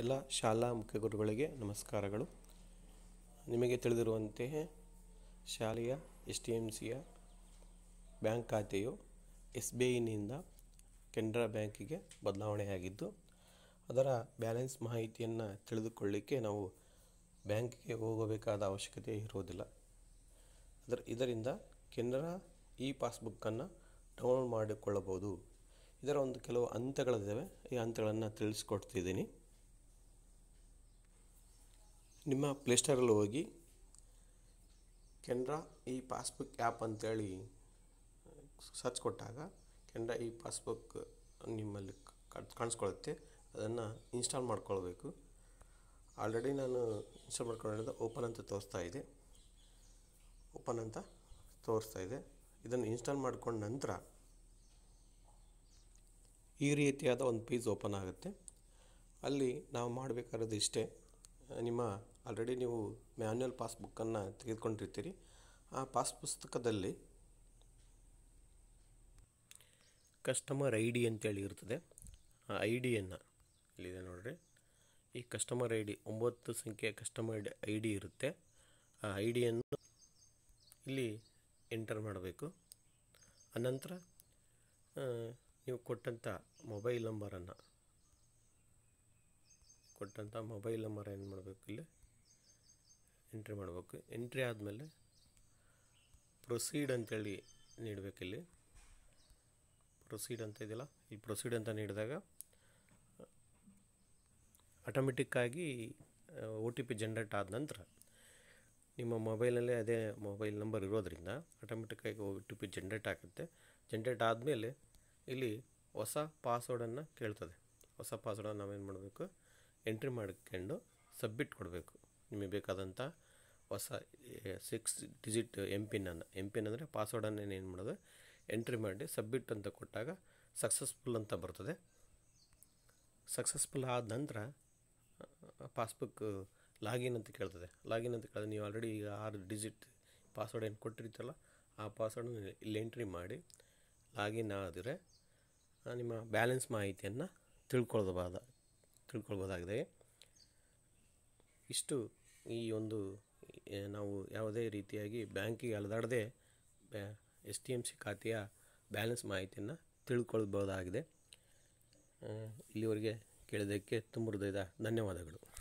ಎಲ್ಲ ಶಾಲಾ ಮುಖ್ಯ ಗುರುಗಳಿಗೆ ನಮಸ್ಕಾರಗಳು ನಿಮಗೆ ತಿಳಿದಿರುವಂತೆ ಶಾಲೆಯ ಎಸ್ ಟಿ ಎಮ್ ಸಿಯ ಬ್ಯಾಂಕ್ ಖಾತೆಯು ಎಸ್ ಬಿ ಐನಿಂದ ಕೆನರಾ ಬ್ಯಾಂಕಿಗೆ ಬದಲಾವಣೆಯಾಗಿದ್ದು ಅದರ ಬ್ಯಾಲೆನ್ಸ್ ಮಾಹಿತಿಯನ್ನು ತಿಳಿದುಕೊಳ್ಳಿಕ್ಕೆ ನಾವು ಬ್ಯಾಂಕಿಗೆ ಹೋಗಬೇಕಾದ ಅವಶ್ಯಕತೆ ಇರುವುದಿಲ್ಲ ಅದರ ಇದರಿಂದ ಕೆನರಾ ಇ ಪಾಸ್ಬುಕ್ಕನ್ನು ಡೌನ್ಲೋಡ್ ಮಾಡಿಕೊಳ್ಳಬಹುದು ಇದರ ಒಂದು ಕೆಲವು ಹಂತಗಳಿದ್ದಾವೆ ಈ ಹಂತಗಳನ್ನು ತಿಳಿಸ್ಕೊಡ್ತಿದ್ದೀನಿ ನಿಮ್ಮ ಪ್ಲೇಸ್ಟೋರಲ್ಲಿ ಹೋಗಿ ಕೆನರಾ ಇ ಪಾಸ್ಬುಕ್ ಆ್ಯಪ್ ಅಂತೇಳಿ ಸರ್ಚ್ ಕೊಟ್ಟಾಗ ಕೆನರಾ ಇ ಪಾಸ್ಬುಕ್ ನಿಮ್ಮಲ್ಲಿ ಕಾ- ಕಾಣಿಸ್ಕೊಳ್ಳುತ್ತೆ ಅದನ್ನು ಇನ್ಸ್ಟಾಲ್ ಮಾಡ್ಕೊಳ್ಬೇಕು ಆಲ್ರೆಡಿ ನಾನು ಇನ್ಸ್ಟಾಲ್ ಮಾಡ್ಕೊಂಡಿರೋದು ಓಪನ್ ಅಂತ ತೋರಿಸ್ತಾ ಇದೆ ಓಪನ್ ಅಂತ ತೋರಿಸ್ತಾ ಇದೆ ಇದನ್ನು ಇನ್ಸ್ಟಾಲ್ ಮಾಡ್ಕೊಂಡ ನಂತರ ಈ ರೀತಿಯಾದ ಒಂದು ಪೇಜ್ ಓಪನ್ ಆಗುತ್ತೆ ಅಲ್ಲಿ ನಾವು ಮಾಡಬೇಕಾಗಿರೋದು ಇಷ್ಟೇ ನಿಮ್ಮ ಆಲ್ರೆಡಿ ನೀವು ಮ್ಯಾನ್ಯಲ್ ಪಾಸ್ಬುಕ್ಕನ್ನು ತೆಗೆದುಕೊಂಡಿರ್ತೀರಿ ಆ ಪಾಸ್ ಪುಸ್ತಕದಲ್ಲಿ ಕಸ್ಟಮರ್ ಐ ಡಿ ಅಂತೇಳಿ ಇರ್ತದೆ ಆ ಐ ಡಿಯನ್ನು ಇಲ್ಲಿದೆ ನೋಡ್ರಿ ಈ ಕಸ್ಟಮರ್ ಐ ಡಿ ಒಂಬತ್ತು ಸಂಖ್ಯೆಯ ಕಸ್ಟಮರ್ ಐ ಡಿ ಇರುತ್ತೆ ಆ ಐ ಡಿಯನ್ನು ಇಲ್ಲಿ ಎಂಟರ್ ಮಾಡಬೇಕು ಅನಂತರ ಆ, ನೀವು ಕೊಟ್ಟಂಥ ಮೊಬೈಲ್ ನಂಬರನ್ನು ಕೊಟ್ಟಂಥ ಮೊಬೈಲ್ ನಂಬರ್ ಏನು ಮಾಡಬೇಕು ಇಲ್ಲಿ ಎಂಟ್ರಿ ಮಾಡಬೇಕು ಎಂಟ್ರಿ ಆದಮೇಲೆ ಪ್ರೊಸೀಡ್ ಅಂತೇಳಿ ನೀಡಬೇಕಿಲ್ಲಿ ಪ್ರೊಸೀಡ್ ಅಂತ ಇದೆಯಲ್ಲ ಈ ಪ್ರೊಸೀಡ್ ಅಂತ ನೀಡಿದಾಗ ಆಟೋಮೆಟಿಕ್ಕಾಗಿ ಒ ಟಿ ಪಿ ಜನ್ರೇಟ್ ಆದ ನಂತರ ನಿಮ್ಮ ಮೊಬೈಲಲ್ಲೇ ಅದೇ ಮೊಬೈಲ್ ನಂಬರ್ ಇರೋದ್ರಿಂದ ಆಟೋಮೆಟಿಕ್ಕಾಗಿ ಒ ಟಿ ಪಿ ಜನ್ರೇಟ್ ಆಗುತ್ತೆ ಜನ್ರೇಟ್ ಆದಮೇಲೆ ಇಲ್ಲಿ ಹೊಸ ಪಾಸ್ವರ್ಡನ್ನು ಕೇಳ್ತದೆ ಹೊಸ ಪಾಸ್ವರ್ಡನ್ನು ನಾವೇನು ಮಾಡಬೇಕು ಎಂಟ್ರಿ ಮಾಡ್ಕೊಂಡು ಸಬ್ಮಿಟ್ ಕೊಡಬೇಕು ನಿಮಗೆ ಬೇಕಾದಂಥ ಹೊಸ ಸಿಕ್ಸ್ ಡಿಜಿಟ್ ಎಮ್ ಪಿನ್ನನ್ನು ಎಮ್ ಪಿನ್ ಅಂದರೆ ಪಾಸ್ವರ್ಡನ್ನು ಏನು ಮಾಡೋದು ಎಂಟ್ರಿ ಮಾಡಿ ಸಬ್ಮಿಟ್ ಅಂತ ಕೊಟ್ಟಾಗ ಸಕ್ಸಸ್ಫುಲ್ ಅಂತ ಬರ್ತದೆ ಸಕ್ಸಸ್ಫುಲ್ ಆದ ನಂತರ ಪಾಸ್ಬುಕ್ ಲಾಗಿನ್ ಅಂತ ಕೇಳ್ತದೆ ಲಾಗಿನ್ ಅಂತ ಕೇಳಿದ್ರೆ ನೀವು ಆಲ್ರೆಡಿ ಈಗ ಆರು ಡಿಜಿಟ್ ಪಾಸ್ವರ್ಡ್ ಏನು ಕೊಟ್ಟಿರ್ತೀರಲ್ಲ ಆ ಪಾಸ್ವರ್ಡನ್ನು ಇಲ್ಲಿ ಎಂಟ್ರಿ ಮಾಡಿ ಲಾಗಿನ್ ಆದರೆ ಆ, ನಿಮ್ಮ ಬ್ಯಾಲೆನ್ಸ್ ಮಾಹಿತಿಯನ್ನು ತಿಳ್ಕೊಳ್ಬೋದ ತಿಳ್ಕೊಳ್ಬೋದಾಗಿದೆ ಇಷ್ಟು ಈ ಒಂದು ಏ, ನಾವು ಯಾವುದೇ ರೀತಿಯಾಗಿ ಬ್ಯಾಂಕಿಗೆ ಅಲೆದಾಡದೆ ಎಸ್ ಟಿ ಎಮ್ ಸಿ ಖಾತೆಯ ಬ್ಯಾಲೆನ್ಸ್ ಮಾಹಿತಿಯನ್ನು ತಿಳ್ಕೊಳ್ಬೋದಾಗಿದೆ ಆ, ಇಲ್ಲಿವರೆಗೆ ಕೇಳಿದ್ದಕ್ಕೆ ತುಂಬ ಹೃದಯದ ಧನ್ಯವಾದಗಳು